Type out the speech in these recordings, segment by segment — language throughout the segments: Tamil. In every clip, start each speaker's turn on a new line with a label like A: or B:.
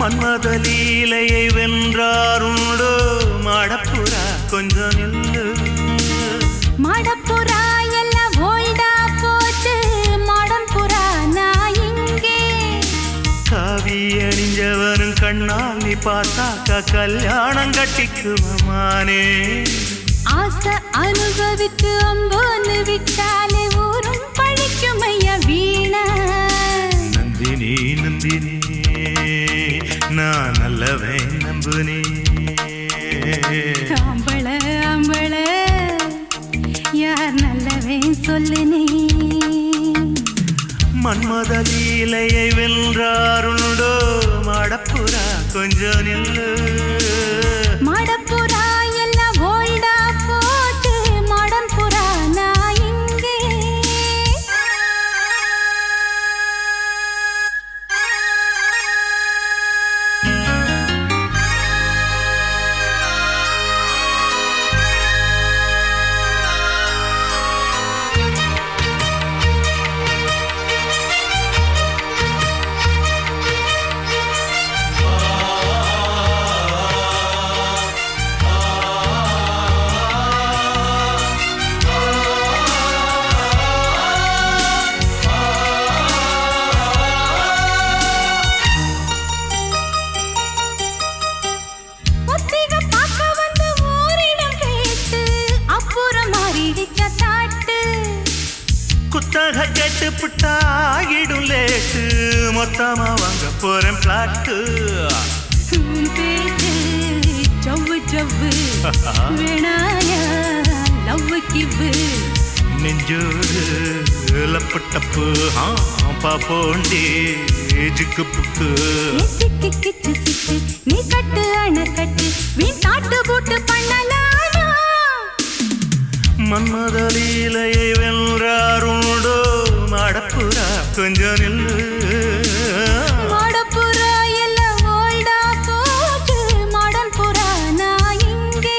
A: மன்மத லீலையை வென்றாருண்டோ மாடப்புறா கொஞ்சம் நில்லு
B: மடப்புறா எல்லாம் ஓல்டா போச்சு மாடம் புறா நான் இங்கே
A: காவி அணிஞ்சவனும் கண்ணால் நீ பார்த்தாக்கா கல்யாணம் கட்டிக்குவமானே
B: ஆசை அனுபவித்து அம்போன்னு விட்டாலே ஊரும் பழிக்கும் ஐயா வீணா
A: நந்தினி நந்தினி நான் நல்லவன் நம்புனே
B: ஆம்பள ஆம்பள யார் நல்லவன் சொல்லு நீ
A: மன்மத லீலையை வென்றாருண்டோ மாடப்புறா கொஞ்சம் நில்லு
B: மடப்புறா எல்லாம் ஓல்டா போச்சு மாடம் புறா நான் இங்கே ஒத்திக பார்க்க வந்து ஊரிடம் கேட்டு அப்புறம் மாறிடிச்ச தாட்டு
A: குத்தக கேட்டு புட்டாகிடும் லேட்டு மொத்தமா வாங்க போறேன் பிளாட்டு
B: உன் பேச்சு சவ்வு சவ்வு வேணாய லவ் கிவ்வு
A: நெஞ்சோடு லப்பு டப்பு ஆ பாப்போண்டி ஜிக்கு புக்கு
B: சிக்கு கிச்சு சிக்கு நீ கட்டு அணை கட்டு வீண் தாட்டு போட்டு பண்ணலாமா
A: மன்மத லீலையை வென்றாருண்டோ மாடப்புறா கொஞ்சம் நில்லு
B: மாடப்புறா எல்லாம் ஓல்டா போச்சு மாடன் புறா நான் இங்கே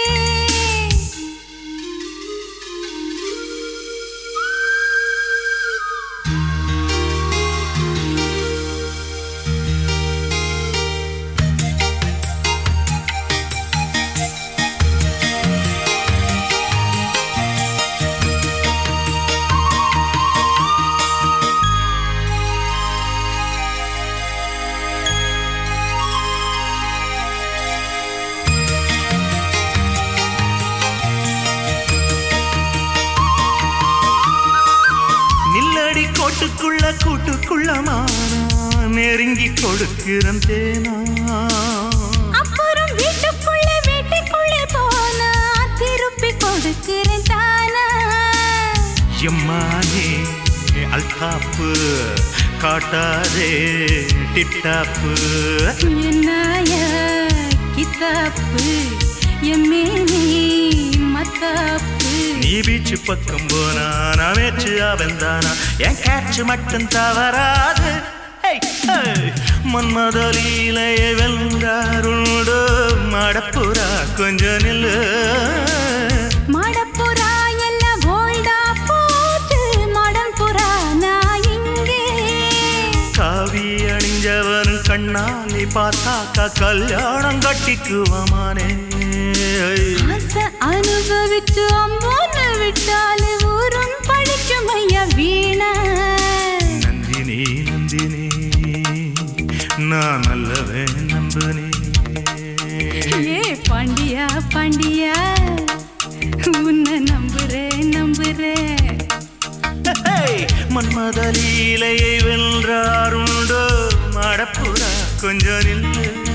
A: நில்லடி கோட்டுக்குள்ள கூட்டுக்குள்ள மானா நெருங்கி கொடுக்கிறேன் தேனா
B: அப்புறம் வீட்டுக்குள்ளே வீட்டுக்குள்ளே போனா திருப்பி கொடுக்கிறேன் தானா
A: எம்மானே அல்தாப்பு காட்டாதே டிப்டாப்பு
B: என்னாய கித்தாப்பு எம்மேனி மத்தாப்பு
A: நீ பீச்சு பக்கம் போனா நான் மேச்சு அவன் தானா என் கேட்சு மட்டும் தவறாது ஹேய், ஹேய். மன்மத லீலையை வென்றாருண்டோ மடப்புறா கொஞ்சம் நில்லு
B: மாடப்புறா எல்லாம் ஓல்டா போச்சு மாடன் புறா நான் இங்கே
A: காவி அணிஞ்சவன் கண்ணாலே பார்த்தாக்கா கல்யாணம் கட்டிக்குவமானே
B: ஆசை அனுபவிச்சு அம்போன்னு விட்டாலே ஊரும் பழிக்கும் ஐயா வீணா
A: நந்தினி நந்தினி நான் நல்லவன் நம்புனே
B: ஏ பாண்டியா பாண்டியா உன்னை நம்புறேன் நம்புறேன்
A: ஹேய், மன்மத லீலையை வென்றாருண்டோ மடப்புறா கொஞ்சம் நில்லு